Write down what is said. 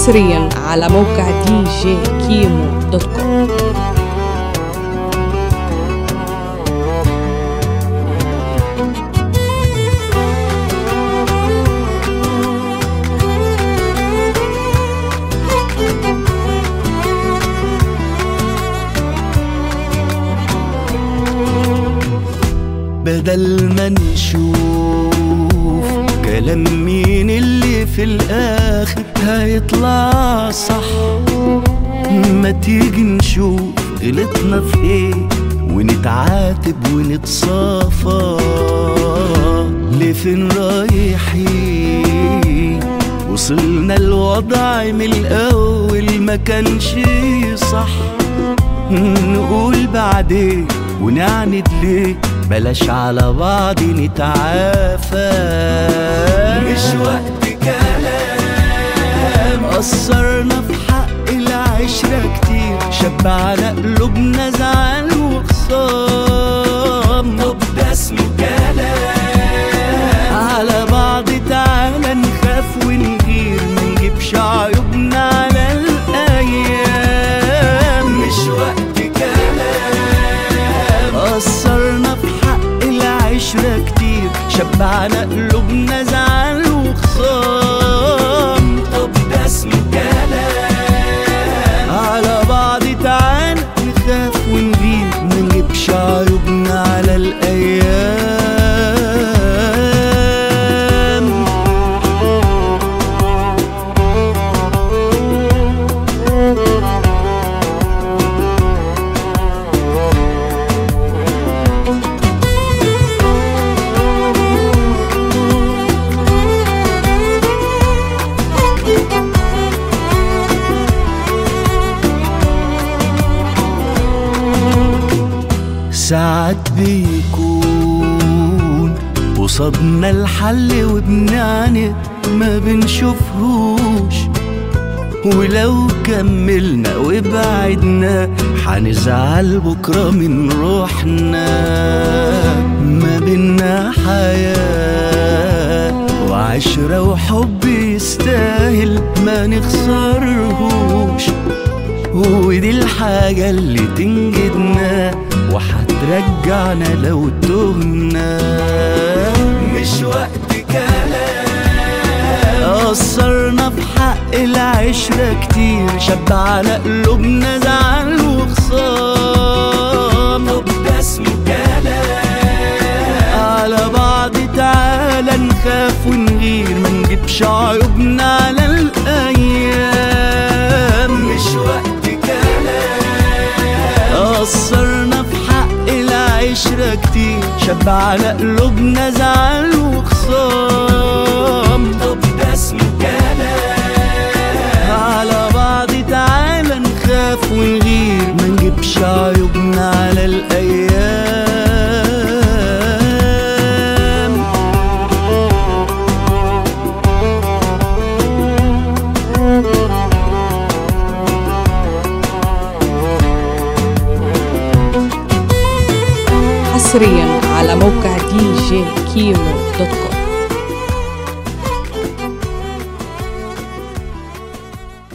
حصريا على موقع دي جي كيمو دوت كوم بدل ما نشوف كلام مين اللي في الاخر هيطلع صح ما تيجي نشوف غلطنا في ايه ونتعاتب ونتصافى لفين رايحين وصلنا الوضع من الاول ما كانش صح نقول بعدين ونعند ليه بلاش على بعض نتعافى مش وقت كلام قصرنا في حق العشرة كتير شب على قلوبنا زعل وخصام طب ده اسمه كلام على بعض تعالى نخاف ونغير منجيبش عيوبنا على الأيام مش وقت كلام قصرنا في حق العشرة كتير شبعنا قلوبنا زعل وخصام طب ده اسمه كلام على بعض تعال نخاف ونغير منجيبش عيوبنا على الأيام ساعات بيكون قصادنا الحل وبنعند ما بنشوفهوش ولو كملنا وبعدنا حنزعل بكرة من روحنا ما بينا حياة وعشرة وحب يستاهل ما نخسرهوش ودي الحاجة اللي تنجدنا وحترجعنا لو تهنا مش وقت كلام قصرنا في حق العشرة كتير شب على قلوبنا زعل وخصام طب ده اسمه كلام على بعض تعالى نخاف ونغير منجيبش عيوبنا على الأيام مش وقت كلام قصرنا في حق العشرة كتير شب على قلوبنا زعل وخصام طب ده اسمه كلام على بعض تعالى نخاف ونغير ما نجيبش عيوبنا على الأيام حصريا على موقع دي جي كيمو دوت كوم